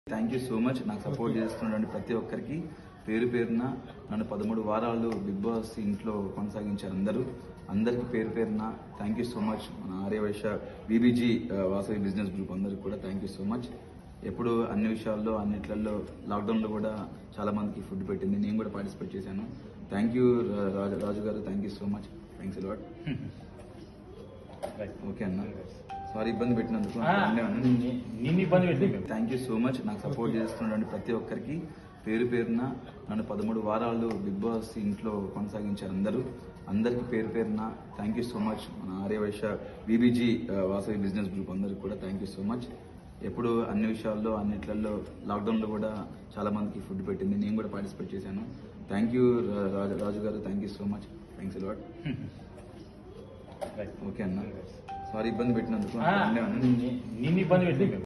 thank you so much నాకు support చేస్తున్నటువంటి ప్రతి ఒక్కరికి పేరు పేరున నన్ను పదమూడు వారాలు బిగ్ బాస్ ఇంట్లో కొనసాగించారు అందరూ అందరికి పేరు పేరున థ్యాంక్ యూ సో మచ్ మన Aryavysya BBG Vasavi business group అందరికి కూడా థ్యాంక్ యూ సో మచ్ ఎప్పుడు అన్ని విషయాల్లో అన్నిట్లలో లాక్డౌన్లో కూడా చాలా మందికి ఫుడ్ పెట్టింది నేను కూడా పార్టిసిపేట్ చేశాను thank you Raju Raju garu thank you so much thanks lot okay అన్న సారీ ఇబ్బంది పెట్టినందుకు నిన్ను ఇబ్బంది పెట్టింది థ్యాంక్ యూ సో మచ్ నాకు సపోర్ట్ చేస్తున్నటువంటి ప్రతి ఒక్కరికి పేరు పేరున నన్ను పదమూడు వారాలు బిగ్ బాస్ ఇంట్లో కొనసాగించారు అందరూ అందరికి పేరు పేరున థ్యాంక్ యూ సో మచ్ మన Aryavysya BBG Vasavi business group అందరికి కూడా థ్యాంక్ యూ సో మచ్ ఎప్పుడు అన్ని విషయాల్లో అన్నిట్లలో లాక్డౌన్లో కూడా చాలా మందికి ఫుడ్ పెట్టింది నేను కూడా పార్టిసిపేట్ చేశాను thank you Raju Raju garu thank you so much thanks lot okay అన్న సారీ ఇబ్బంది పెట్టినందుకు నిన్ను ఇబ్బంది పెట్టింది